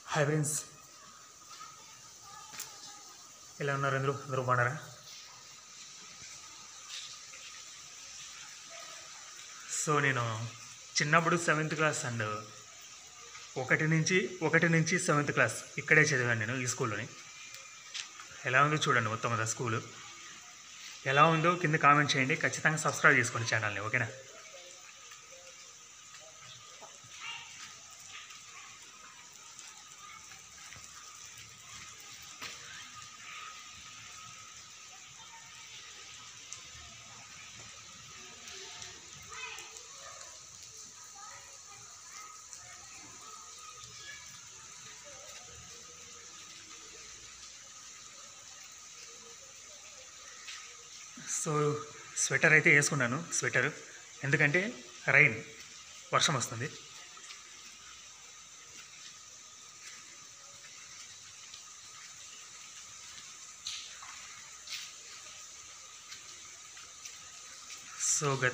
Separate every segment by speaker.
Speaker 1: Hi friends ఎలా ఉన్నారు అందరూ అందరూ బాగున్నారా సో నేను చిన్నప్పుడు సెవెంత్ క్లాస్ అండ్ ఒకటి నుంచి ఒకటి నుంచి సెవెంత్ క్లాస్ ఇక్కడే చదివాను నేను ఈ స్కూల్లోని ఎలా ఉందో చూడండి మొత్తం అంతా స్కూలు ఎలా ఉందో కింద కామెంట్ చేయండి ఖచ్చితంగా సబ్స్క్రైబ్ చేసుకోండి ఛానల్ని ఓకేనా సో స్వెటర్ అయితే వేసుకున్నాను స్వెటర్ ఎందుకంటే రైన్ వర్షం వస్తుంది సో గత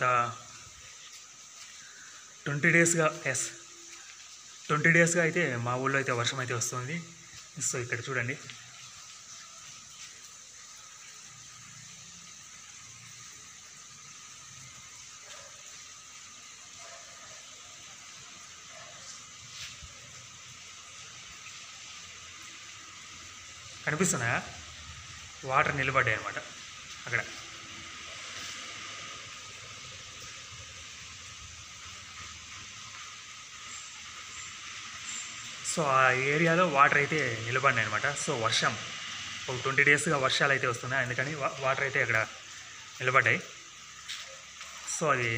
Speaker 1: ట్వంటీ డేస్గా ఎస్ ట్వంటీ డేస్గా అయితే మా ఊళ్ళో అయితే వర్షం అయితే వస్తుంది సో ఇక్కడ చూడండి కనిపిస్తున్నాయా వాటర్ నిలబడ్డాయి అనమాట అక్కడ సో ఆ ఏరియాలో వాటర్ అయితే నిలబడినాయి అనమాట సో వర్షం ఒక ట్వంటీ డేస్గా వర్షాలు అయితే వస్తున్నాయి అందుకని వా- వాటర్ అయితే అక్కడ నిలబడ్డాయి సో అది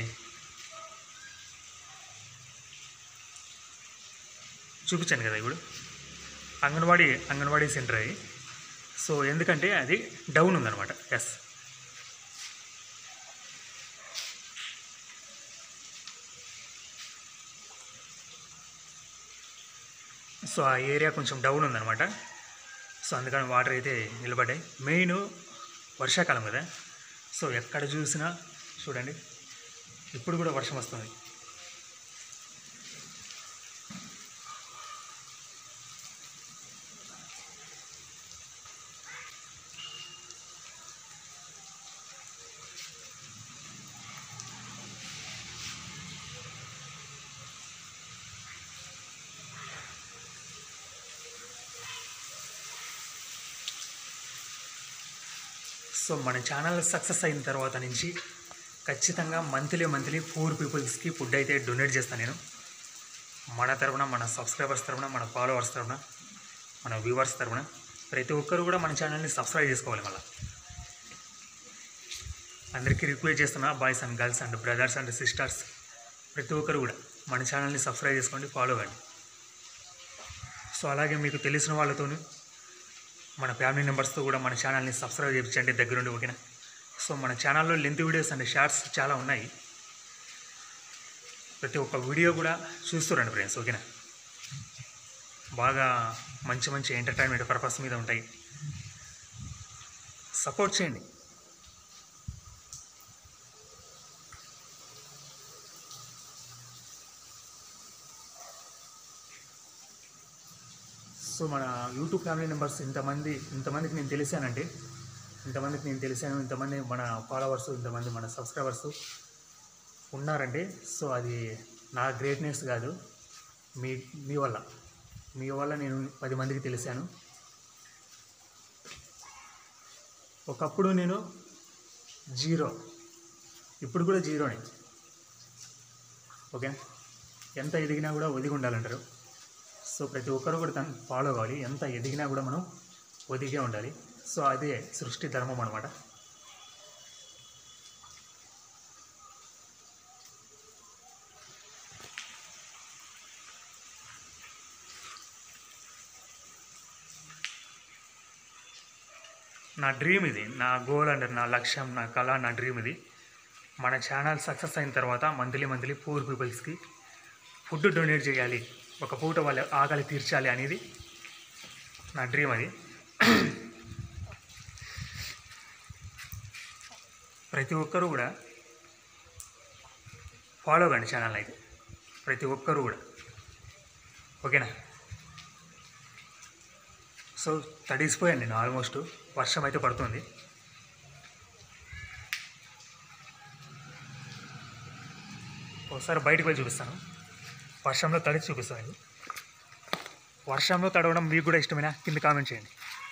Speaker 1: చూపించాను కదా ఇప్పుడు అంగన్వాడీ అంగన్వాడీ సెంటర్ అది సో ఎందుకంటే అది డౌన్ ఉందన్నమాట ఎస్ సో ఆ ఏరియా కొంచెం డౌన్ ఉందన్నమాట సో అందుకని వాటర్ అయితే నిలబడ్డాయి మెయిన్ వర్షాకాలం కదా సో ఎక్కడ చూసినా చూడండి ఇప్పుడు కూడా వర్షం వస్తుంది సో మన ఛానల్ సక్సెస్ అయిన తర్వాత నుంచి ఖచ్చితంగా మంత్లీ మంత్లీ ఫోర్ పీపుల్స్కి ఫుడ్ అయితే డొనేట్ చేస్తాను నేను మన తరపున మన సబ్స్క్రైబర్స్ తరపున మన ఫాలోవర్స్ తరపున మన వ్యూవర్స్ తరపున ప్రతి ఒక్కరు కూడా మన ఛానల్ని సబ్స్క్రైబ్ చేసుకోవాలి మళ్ళీ అందరికీ రిక్వెస్ట్ చేస్తున్నా boys and girls and brothers and sisters ప్రతి ఒక్కరు కూడా మన ఛానల్ని సబ్స్క్రైబ్ చేసుకోండి ఫాలో అవ్వండి సో అలాగే మీకు తెలిసిన వాళ్ళతోని మన ఫ్యామిలీ మెంబర్స్తో కూడా మన ఛానల్ని సబ్స్క్రైబ్ చేయించండి దగ్గరుండి ఓకేనా సో మన ఛానల్లో లెంత్ వీడియోస్ అండ్ షార్ట్స్ చాలా ఉన్నాయి ప్రతి ఒక్క వీడియో కూడా చూస్తురండి ఫ్రెండ్స్ ఓకేనా బాగా మంచి మంచి ఎంటర్టైన్మెంట్ పర్పస్ మీద ఉంటాయి సపోర్ట్ చేయండి సో మన యూట్యూబ్ ఫ్యామిలీ మెంబర్స్ ఇంతమంది ఇంతమందికి నేను తెలిసానంటే ఇంతమందికి నేను తెలిసాను ఇంతమంది మన ఫాలోవర్స్ ఇంతమంది మన సబ్స్క్రైబర్స్ ఉన్నారంటే సో అది నా గ్రేట్నెస్ కాదు మీ మీ వల్ల మీ వల్ల నేను పది మందికి తెలిసాను ఒకప్పుడు నేను జీరో ఇప్పుడు కూడా జీరోనే ఓకే ఎంత ఎదిగినా కూడా ఒదిగి ఉండాలంటారు సో ప్రతి ఒక్కరు కూడా తను ఫాలో కావాలి ఎంత ఎదిగినా కూడా మనం ఒదిగే ఉండాలి సో అదే సృష్టి ధర్మం అనమాట నా డ్రీమ్ ఇది నా గోల్ అండ్ నా లక్ష్యం నా కళ నా డ్రీమ్ ఇది మన ఛానల్ సక్సెస్ అయిన తర్వాత మంత్లీ మంత్లీ పూర్ పీపుల్స్కి ఫుడ్ డొనేట్ చేయాలి ఒక పూట వాళ్ళ ఆకలి తీర్చాలి అనేది నా డ్రీమ్ అది ప్రతి ఒక్కరూ కూడా ఫాలో కండి ఛానల్ అయితే ప్రతి ఒక్కరూ కూడా ఓకేనా సో తడిసిపోయాను నేను ఆల్మోస్ట్ వర్షం అయితే పడుతుంది ఒకసారి బయటకు వెళ్ళి చూపిస్తాను వర్షంలో తడిచి చూపిస్తాను ఇది. వర్షంలో తడవడం మీకు కూడా ఇష్టమేనా కింద కామెంట్ చేయండి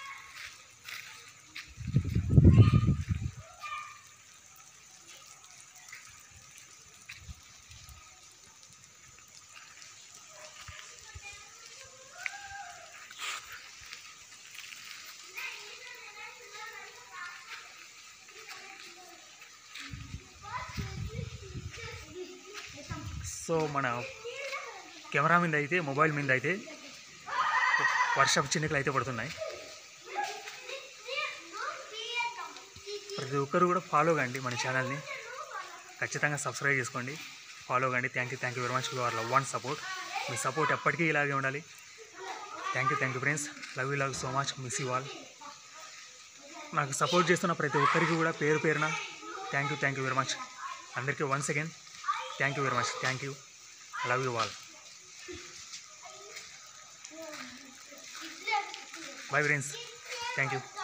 Speaker 1: సో మన కెమెరా మీద అయితే మొబైల్ మీద అయితే వర్షపు చినుకులు అయితే పడుతున్నాయి ప్రతి ఒక్కరు కూడా ఫాలో కండి మన ఛానల్ని ఖచ్చితంగా సబ్స్క్రైబ్ చేసుకోండి ఫాలో కండి thank you thank you very much your love one support మీ సపోర్ట్ ఎప్పటికీ ఇలాగే ఉండాలి thank you thank you friends love you love so much miss you all నాకు సపోర్ట్ చేస్తున్న ప్రతి ఒక్కరికి కూడా పేరు పేరున thank you thank you very much అందరికీ once again thank you very much thank you love you all bye friends thank you